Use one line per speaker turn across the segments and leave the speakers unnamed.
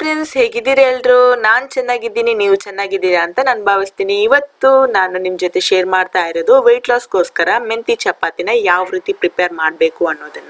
friends ಹೇಗಿದ್ದೀರಾ ಎಲ್ರು ನಾನ್ ಚೆನ್ನಾಗಿದ್ದೀನಿ ನೀವು ಚೆನ್ನಾಗಿದ್ದೀರಾ ಅಂತ ನಾನು ಭಾವಿಸ್ತೀನಿ ಇವತ್ತು ನಾನು ನಿಮ್ ಜೊತೆ ಶೇರ್ ಮಾಡ್ತಾ ಇರೋದು ವೆಯ್ಟ್ ಲಾಸ್ಗೋಸ್ಕರ ಮೆಂತಿ ಚಪಾತಿನ ಯಾವ ರೀತಿ ಪ್ರಿಪೇರ್ ಮಾಡಬೇಕು ಅನ್ನೋದನ್ನ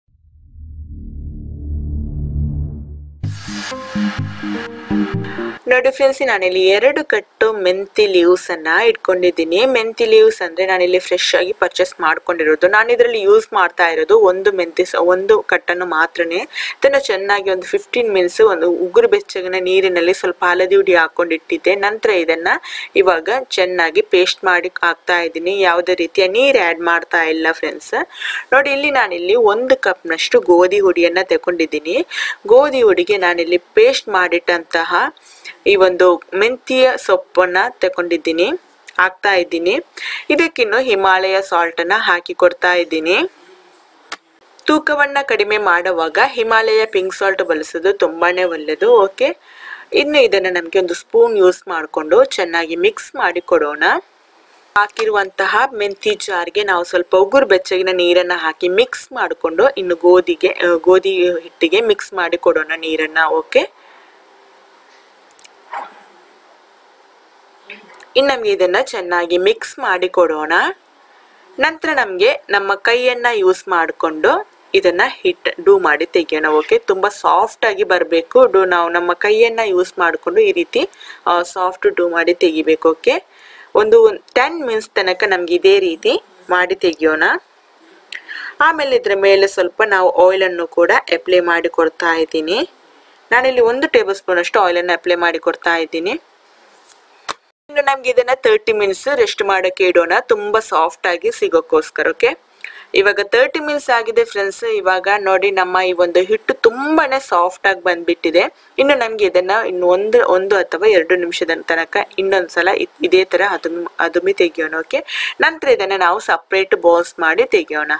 ನೋಡಿ ಫ್ರೆಂಡ್ಸ್ ನಾನಿಲ್ಲಿ ಎರಡು ಕಟ್ಟು ಮೆಂತಿ ಲೀವ್ಸ್ ಅನ್ನ ಇಟ್ಕೊಂಡಿದ್ದೀನಿ ಮೆಂತಿ ಲೀವ್ಸ್ ಅಂದ್ರೆ ನಾನಿಲ್ಲಿ ಫ್ರೆಶ್ ಆಗಿ ಪರ್ಚೇಸ್ ಮಾಡ್ಕೊಂಡಿರೋದು ನಾನು ಇದರಲ್ಲಿ ಯೂಸ್ ಮಾಡ್ತಾ ಇರೋದು ಒಂದು ಮೆಂತಿ ಸ- ಒಂದು ಕಟ್ಟನ್ನು ಮಾತ್ರನೇ ಇದನ್ನು ಚೆನ್ನಾಗಿ ಒಂದು ಫಿಫ್ಟೀನ್ ಮಿನಿಟ್ಸ್ ಒಂದು ಉಗುರು ಬೆಚ್ಚಗಿನ ನೀರಿನಲ್ಲಿ ಸ್ವಲ್ಪ ಹಳದಿ ಹುಡಿ ಹಾಕೊಂಡಿಟ್ಟಿದ್ದೆ ನಂತರ ಇದನ್ನ ಇವಾಗ ಚೆನ್ನಾಗಿ ಪೇಸ್ಟ್ ಮಾಡಿ ಹಾಕ್ತಾ ಇದ್ದೀನಿ ಯಾವುದೇ ರೀತಿಯ ನೀರು ಆ್ಯಡ್ ಮಾಡ್ತಾ ಇಲ್ಲ ಫ್ರೆಂಡ್ಸ್ ನೋಡಿ ಇಲ್ಲಿ ನಾನಿಲ್ಲಿ ಒಂದು ಕಪ್ನಷ್ಟು ಗೋಧಿ ಹುಡಿಯನ್ನ ತಗೊಂಡಿದ್ದೀನಿ ಗೋಧಿ ಹುಡಿಗೆ ನಾನಿಲ್ಲಿ ಪೇಸ್ಟ್ ಮಾಡಿಟ್ಟಂತಹ ಈ ಒಂದು ಮೆಂತಿಯ ಸೊಪ್ಪನ್ನ ತಗೊಂಡಿದ್ದೀನಿ ಹಾಕ್ತಾ ಇದ್ದೀನಿ ಇದಕ್ಕಿನ್ನು ಹಿಮಾಲಯ ಸಾಲ್ಟ್ ಅನ್ನ ಹಾಕಿ ಕೊಡ್ತಾ ಇದ್ದೀನಿ ತೂಕವನ್ನ ಕಡಿಮೆ ಮಾಡುವಾಗ ಹಿಮಾಲಯ ಪಿಂಕ್ ಸಾಲ್ಟ್ ಬಳಸೋದು ತುಂಬಾನೇ ಒಳ್ಳೆಯದು ಓಕೆ ಇನ್ನು ಇದನ್ನ ನಮಗೆ ಒಂದು ಸ್ಪೂನ್ ಯೂಸ್ ಮಾಡಿಕೊಂಡು ಚೆನ್ನಾಗಿ ಮಿಕ್ಸ್ ಮಾಡಿ ಕೊಡೋಣ ಹಾಕಿರುವಂತಹ ಮೆಂತಿ ಜಾರ್ಗೆ ನಾವು ಸ್ವಲ್ಪ ಉಗುರು ಬೆಚ್ಚಗಿನ ನೀರನ್ನ ಹಾಕಿ ಮಿಕ್ಸ್ ಮಾಡಿಕೊಂಡು ಇನ್ನು ಗೋಧಿಗೆ ಆ, ಗೋಧಿ ಹಿಟ್ಟಿಗೆ ಮಿಕ್ಸ್ ಮಾಡಿ ಕೊಡೋಣ ನೀರನ್ನ ಓಕೆ ಇನ್ನು ನಮ್ಗೆ ಇದನ್ನ ಚೆನ್ನಾಗಿ ಮಿಕ್ಸ್ ಮಾಡಿ ಕೊಡೋಣ ನಂತರ ನಮಗೆ ನಮ್ಮ ಕೈಯನ್ನ ಯೂಸ್ ಮಾಡಿಕೊಂಡು ಇದನ್ನ ಹಿಟ್ ಡೂ ಮಾಡಿ ತೆಗಿಯೋಣ ಓಕೆ ತುಂಬಾ ಸಾಫ್ಟ್ ಆಗಿ ಬರಬೇಕು ಡೂ ನಾವು ನಮ್ಮ ಕೈಯನ್ನ ಯೂಸ್ ಮಾಡಿಕೊಂಡು ಈ ರೀತಿ ಸಾಫ್ಟ್ ಡೂ ಮಾಡಿ ತೆಗಿಬೇಕು ಓಕೆ ಒಂದು ಟೆನ್ ಮಿನಿಟ್ಸ್ ತನಕ ನಮ್ಗೆ ಇದೇ ರೀತಿ ಮಾಡಿ ತೆಗಿಯೋಣ ಆಮೇಲೆ ಇದ್ರ ಮೇಲೆ ಸ್ವಲ್ಪ ನಾವು ಆಯಿಲ್ ಅನ್ನು ಕೂಡ ಅಪ್ಲೈ ಮಾಡಿ ಕೊಡ್ತಾ ಇದ್ದೀನಿ ನಾನಿಲ್ಲಿ ಒಂದು ಟೇಬಲ್ ಸ್ಪೂನ್ ಅಷ್ಟು ಆಯಿಲ್ ಅನ್ನು ಅಪ್ಲೈ ಮಾಡಿ ಕೊಡ್ತಾ ಇದ್ದೀನಿ ಇನ್ನು ನಮ್ಗೆ ಇದನ್ನ ತರ್ಟಿ ಮಿನಿಟ್ಸ್ ರೆಸ್ಟ್ ಮಾಡಕ್ಕೆ ಇಡೋಣ ತುಂಬಾ ಸಾಫ್ಟ್ ಆಗಿ ಸಿಗೋಕ್ಕೋಸ್ಕರ ಓಕೆ ಇವಾಗ ತರ್ಟಿ ಮಿನಿಟ್ಸ್ ಆಗಿದೆ ಫ್ರೆಂಡ್ಸ್ ಇವಾಗ ನೋಡಿ ನಮ್ಮ ಈ ಒಂದು ಹಿಟ್ಟು ತುಂಬಾನೇ ಸಾಫ್ಟ್ ಆಗಿ ಬಂದ್ಬಿಟ್ಟಿದೆ ಇನ್ನು ನಮ್ಗೆ ಇದನ್ನ ಇನ್ನು ಒಂದು ಒಂದು ಅಥವಾ ಎರಡು ನಿಮಿಷದ ತನಕ ಇನ್ನೊಂದ್ಸಲ ಇ- ಇದೇ ತರ ಅದುಮಿ ಅದುಮಿ ತೆಗಿಯೋಣ ಓಕೆ ನಂತರ ಇದನ್ನ ನಾವು ಸಪ್ರೇಟ್ ಬಾಲ್ಸ್ ಮಾಡಿ ತೆಗಿಯೋಣ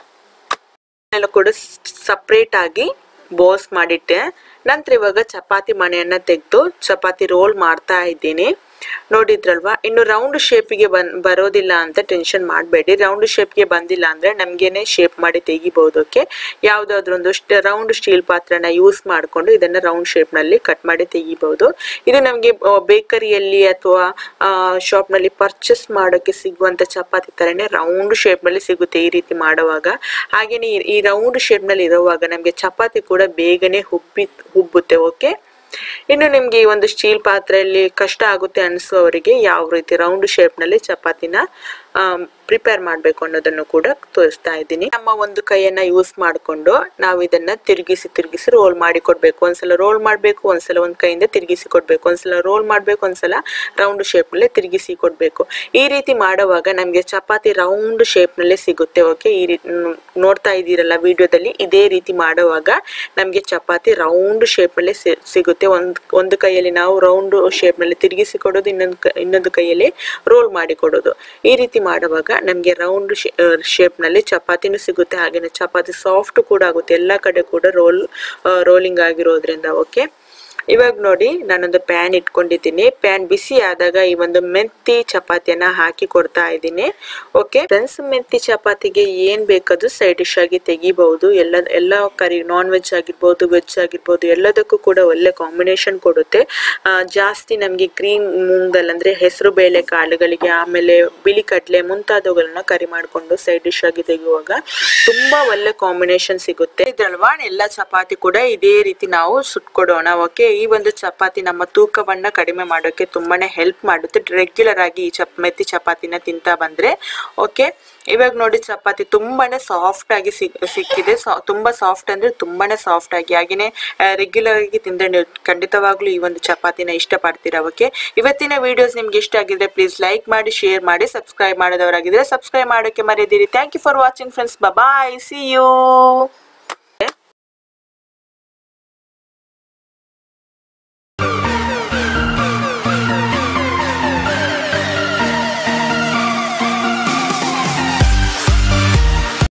ಎಲ್ಲ ಕೂಡ ಸಪ್ರೇಟ್ ಆಗಿ ಬೋಸ್ ಮಾಡಿಟ್ಟೆ ನಂತರ ಇವಾಗ ಚಪಾತಿ ಮಣೆಯನ್ನ ತೆಗೆದು ಚಪಾತಿ ರೋಲ್ ಮಾಡ್ತಾ ಇದ್ದೀನಿ ನೋಡಿದ್ರಲ್ವಾ ಇನ್ನು ರೌಂಡ್ ಶೇಪಿಗೆ ಬನ್ ಬರೋದಿಲ್ಲ ಅಂತ ಟೆನ್ಷನ್ ಮಾಡಬೇಡಿ ರೌಂಡ್ ಶೇಪ್ಗೆ ಬಂದಿಲ್ಲ ಅಂದ್ರೆ ನಮ್ಗೇನೆ ಶೇಪ್ ಮಾಡಿ ತೆಗಿಬಹುದು ಓಕೆ ಯಾವುದಾದ್ರೂ ಒಂದು ರೌಂಡ್ ಸ್ಟೀಲ್ ಪಾತ್ರನ ಯೂಸ್ ಮಾಡಿಕೊಂಡು ಇದನ್ನ ರೌಂಡ್ ಶೇಪ್ನಲ್ಲಿ ಕಟ್ ಮಾಡಿ ತೆಗಿಬಹುದು ಇದು ನಮಗೆ ಬೇಕರಿಯಲ್ಲಿ ಅಥವಾ ಶಾಪ್ನಲ್ಲಿ ಪರ್ಚೇಸ್ ಮಾಡೋಕ್ಕೆ ಸಿಗುವಂತ ಚಪಾತಿ ತರನೇ ರೌಂಡ್ ಶೇಪ್ನಲ್ಲಿ ಸಿಗುತ್ತೆ ಈ ರೀತಿ ಮಾಡುವಾಗ ಹಾಗೇನೆ ಈ- ಈ ರೌಂಡ್ ಶೇಪ್ನಲ್ಲಿ ಇರುವಾಗ ನಮಗೆ ಚಪಾತಿ ಕೂಡ ಬೇಗನೆ ಹುಬ್ಬಿ ಹುಬ್ಬುತ್ತೆ ಓಕೆ ಇನ್ನು ನಿಮ್ಗೆ ಈ ಒಂದು ಸ್ಟೀಲ್ ಪಾತ್ರೆಯಲ್ಲಿ ಕಷ್ಟ ಆಗುತ್ತೆ ಅನಿಸುವವರಿಗೆ ಯಾವ ರೀತಿ ರೌಂಡ್ ಶೇಪ್ನಲ್ಲಿ ಚಪಾತಿನ ಪ್ರಿಪೇರ್ ಮಾಡಬೇಕು ಅನ್ನೋದನ್ನು ಕೂಡ ತೋರಿಸ್ತಾ ಇದ್ದೀನಿ ನಮ್ಮ ಒಂದು ಕೈಯನ್ನ ಯೂಸ್ ಮಾಡಿಕೊಂಡು ನಾವು ಇದನ್ನ ತಿರುಗಿಸಿ ತಿರುಗಿಸಿ ರೋಲ್ ಮಾಡಿ ಕೊಡ್ಬೇಕು ಒಂದ್ಸಲ ರೋಲ್ ಮಾಡಬೇಕು ಒಂದ್ಸಲ ಒಂದ್ ಕೈಯಿಂದ ತಿರುಗಿಸಿ ಕೊಡ್ಬೇಕು ಒಂದ್ಸಲ ರೋಲ್ ಮಾಡ್ಬೇಕು ಒಂದ್ಸಲ ರೌಂಡ್ ಶೇಪ್ನಲ್ಲಿ ತಿರುಗಿಸಿ ಕೊಡ್ಬೇಕು ಈ ರೀತಿ ಮಾಡುವಾಗ ನಮ್ಗೆ ಚಪಾತಿ ರೌಂಡ್ ಶೇಪ್ನಲ್ಲೇ ಸಿಗುತ್ತೆ ಓಕೆ ಈ ರೀತಿ ಮ್, ನೋಡ್ತಾ ಇದ್ದೀರಲ್ಲ ವಿಡಿಯೋದಲ್ಲಿ ಇದೇ ರೀತಿ ಮಾಡುವಾಗ ನಮ್ಗೆ ಚಪಾತಿ ರೌಂಡ್ ಶೇಪ್ನಲ್ಲೇ ಸಿಗುತ್ತೆ ಒಂದ್ ಒಂದು ಕೈಯಲ್ಲಿ ನಾವು ರೌಂಡ್ ಶೇಪ್ನಲ್ಲಿ ತಿರುಗಿಸಿ ಕೊಡೋದು ಇನ್ನೊಂದು ಕ- ಇನ್ನೊಂದು ಕೈಯಲ್ಲಿ ರೋಲ್ ಮಾಡಿ ಕೊಡೋದು ಈ ರೀತಿ ಮಾಡುವಾಗ ನಮಗೆ ರೌಂಡ್ ಶೇಪ್ನಲ್ಲಿ ಚಪಾತಿನೂ ಸಿಗುತ್ತೆ ಹಾಗೇನೆ ಚಪಾತಿ ಸಾಫ್ಟ್ ಕೂಡ ಆಗುತ್ತೆ ಎಲ್ಲ ಕಡೆ ಕೂಡ ರೋಲ್ ರೋಲಿಂಗ್ ಆಗಿರೋದ್ರಿಂದ ಓಕೆ ಇವಾಗ ನೋಡಿ ನಾನೊಂದು ಪ್ಯಾನ್ ಇಟ್ಕೊಂಡಿದ್ದೀನಿ ಪ್ಯಾನ್ ಬಿಸಿ ಆದಾಗ ಈ ಒಂದು ಮೆಂತಿ ಚಪಾತಿಯನ್ನ ಹಾಕಿ ಕೊಡ್ತಾ ಇದ್ದೀನಿ ಓಕೆ ಫ್ರೆಂಡ್ಸ್ ಮೆಂತಿ ಚಪಾತಿಗೆ ಏನ್ ಬೇಕಾದ್ರೂ ಸೈಡ್ ಡಿಶ್ ಆಗಿ ತೆಗಿಬಹುದು ಎಲ್ಲ ಎಲ್ಲ ಕರಿ ನಾನ್ ವೆಜ್ ಆಗಿರ್ಬೋದು ವೆಜ್ ಆಗಿರ್ಬೋದು ಎಲ್ಲದಕ್ಕೂ ಕೂಡ ಒಳ್ಳೆ ಕಾಂಬಿನೇಷನ್ ಕೊಡುತ್ತೆ ಆ, ಜಾಸ್ತಿ ನಮಗೆ ಗ್ರೀನ್ ಮೂಂಗಲ್ ಅಂದ್ರೆ ಹೆಸರು ಬೇಳೆ ಕಾಳುಗಳಿಗೆ ಆಮೇಲೆ ಬಿಳಿ ಕಡಲೆ ಮುಂತಾದವುಗಳನ್ನ ಕರಿ ಮಾಡಿಕೊಂಡು ಸೈಡ್ ಡಿಶ್ ಆಗಿ ತೆಗೆಯುವಾಗ ತುಂಬಾ ಒಳ್ಳೆ ಕಾಂಬಿನೇಷನ್ ಸಿಗುತ್ತೆ ಇದ್ರಲ್ವಾ ಎಲ್ಲ ಚಪಾತಿ ಕೂಡ ಇದೇ ರೀತಿ ನಾವು ಸುಟ್ಕೊಡೋಣ ಓಕೆ ಈ ಒಂದು ಚಪಾತಿ ನಮ್ಮ ತೂಕವನ್ನ ಕಡಿಮೆ ಮಾಡೋಕೆ ತುಂಬಾನೇ ಹೆಲ್ಪ್ ಮಾಡುತ್ತೆ ರೆಗ್ಯುಲರ್ ಆಗಿ ಈ ಚಪ್ ಮೆತ್ತಿ ಚಪಾತಿನ ತಿಂತಾ ಬಂದ್ರೆ ಓಕೆ ಇವಾಗ ನೋಡಿ ಚಪಾತಿ ತುಂಬಾನೇ ಸಾಫ್ಟ್ ಆಗಿ ಸಿಕ್ ಸಿಕ್ಕಿದೆ ಸಾ- ತುಂಬಾ ಸಾಫ್ಟ್ ಅಂದ್ರೆ ತುಂಬಾನೇ ಸಾಫ್ಟ್ ಆಗಿ ಹಾಗೇನೆ ರೆಗ್ಯುಲರ್ ಆಗಿ ತಿಂದ್ರೆ ನೀವು ಖಂಡಿತವಾಗ್ಲೂ ಈ ಒಂದು ಚಪಾತಿನ ಇಷ್ಟಪಡ್ತೀರಾ ಓಕೆ ಇವತ್ತಿನ ವಿಡಿಯೋಸ್ ನಿಮ್ಗೆ ಇಷ್ಟ ಆಗಿದ್ರೆ ಪ್ಲೀಸ್ ಲೈಕ್ ಮಾಡಿ ಶೇರ್ ಮಾಡಿ ಸಬ್ಸ್ಕ್ರೈಬ್ ಮಾಡೋದವರಾಗಿದ್ರೆ ಸಬ್ಸ್ಕ್ರೈಬ್ ಮಾಡೋಕೆ ಮರೆಯದಿರಿ thank you for watching friends bye see you